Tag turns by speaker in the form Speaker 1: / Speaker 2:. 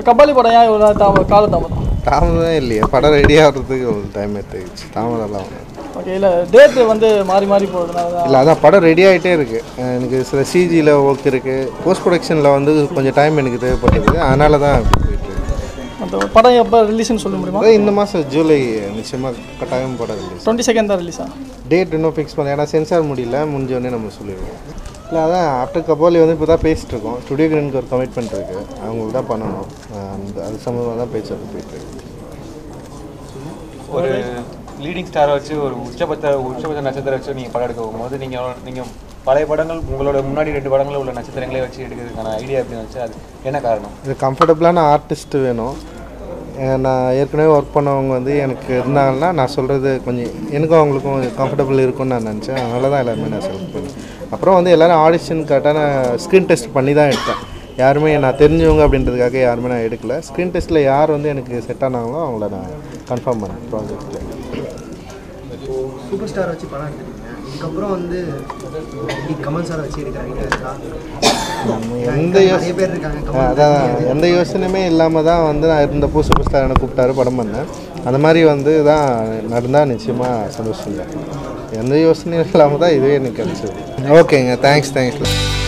Speaker 1: கபாலி படம் ஏன் இவ்வளோ தாம காலதாமதம்
Speaker 2: தாமதம் இல்லையா படம் ரெடி ஆகிறதுக்கு ஒரு டைம் எடுத்துக்கிச்சு தாமதம்லாம் ஒன்றும்
Speaker 1: ஓகே இல்லை டேட்டு வந்து மாறி மாறி போகிறதுனால தான்
Speaker 2: இல்லை அதான் படம் ரெடி ஆகிட்டே இருக்குது எனக்கு சில சிஜியில் ஒர்க் இருக்குது போஸ்ட் ப்ரொடக்ஷனில் வந்து கொஞ்சம் டைம் எனக்கு தேவைப்பட்டது அதனால தான் இப்படி போயிட்டு இருக்கு
Speaker 1: அந்த படம் எப்போ ரிலீஸ்னு சொல்ல முடியுமா
Speaker 2: அதான் இந்த மாதம் ஜூலை நிச்சயமாக கட்டாயம் படம் ரிலீஸ்
Speaker 1: டுவெண்ட்டி செகண்ட் தான் ரிலீஸா
Speaker 2: டேட் இன்னும் ஃபிக்ஸ் பண்ணல ஏன்னா சென்சார் முடியல முடிஞ்சோடனே நம்ம சொல்லிடுவோம் இல்லை அதான் ஆஃப்டர் கபாலி வந்து இப்போ தான் பேசிட்டு இருக்கோம் ஸ்டுடியோ கிரனுக்கு ஒரு கமிட்மெண்ட் இருக்குது அவங்களுக்கு தான் பண்ணணும் அஹ் அந்த அது சம்மந்தமாக தான் பேச்சு போயிட்டுருக்கு
Speaker 3: ஒரு லீடிங் ஸ்டாரை வச்சு ஒரு உச்சபத்த உச்சபத்த நட்சத்திரம் வச்சு நீங்கள் படம் எடுக்க போகும்போது நீங்கள் நீங்கள் பழைய படங்கள் உங்களோட முன்னாடி ரெண்டு படங்களில் உள்ள நட்சத்திரங்களே வச்சு எடுக்கிறதுக்கான ஐடியா எப்படி வச்சு அது என்ன காரணம்
Speaker 2: இது கம்ஃபர்டபுளான ஆர்டிஸ்ட் வேணும் அஹ் நான் ஏற்கனவே ஒர்க் பண்ணவங்க வந்து எனக்கு இருந்தாங்கன்னா நான் சொல்கிறது கொஞ்சம் எனக்கும் அவங்களுக்கும் கம்ஃபர்டபுள் இருக்கும்னு நான் நினச்சேன் அதனால தான் எல்லாருமே நான் செலக்ட் பண்ணேன் அப்புறம் வந்து எல்லோரும் ஆடிஷன் கரெக்டான ஸ்க்ரீன் டெஸ்ட் பண்ணி தான் எடுத்தேன் யாருமே நான் தெரிஞ்சவங்க அப்படின்றதுக்காக யாருமே நான் எடுக்கல ஸ்க்ரீன் டெஸ்ட்டில் யார் வந்து எனக்கு செட் ஆனாங்களோ அவங்கள நான் கன்ஃபார்ம் பண்ணேன் ப்ராஜெக்ட்டில்
Speaker 4: சூப்பர் ஸ்டார் வச்சு படம் எடுத்துருக்கீங்க இதுக்கப்புறம் வந்து இப்படி கமல் சாரை வச்சு எடுக்கிற ஐடியா இருக்கா
Speaker 2: எந்த
Speaker 4: நிறைய
Speaker 2: யோசனை
Speaker 4: பேர் இருக்காங்க கமல்
Speaker 2: அதான் எந்த யோசனையுமே இல்லாமல் தான் வந்து நான் இருந்தப்போ சூப்பர் ஸ்டார் என்னை கூப்பிட்டாரு படம் பண்ணேன் அந்த மாதிரி வந்து தான் நடந்தால் நிச்சயமாக சந்தோஷம் தான் எந்த யோசனையும் இல்லாமல் தான் இதுவே எனக்கு கிடச்சிது ஓகேங்க தேங்க்ஸ் தேங்க்ஸ்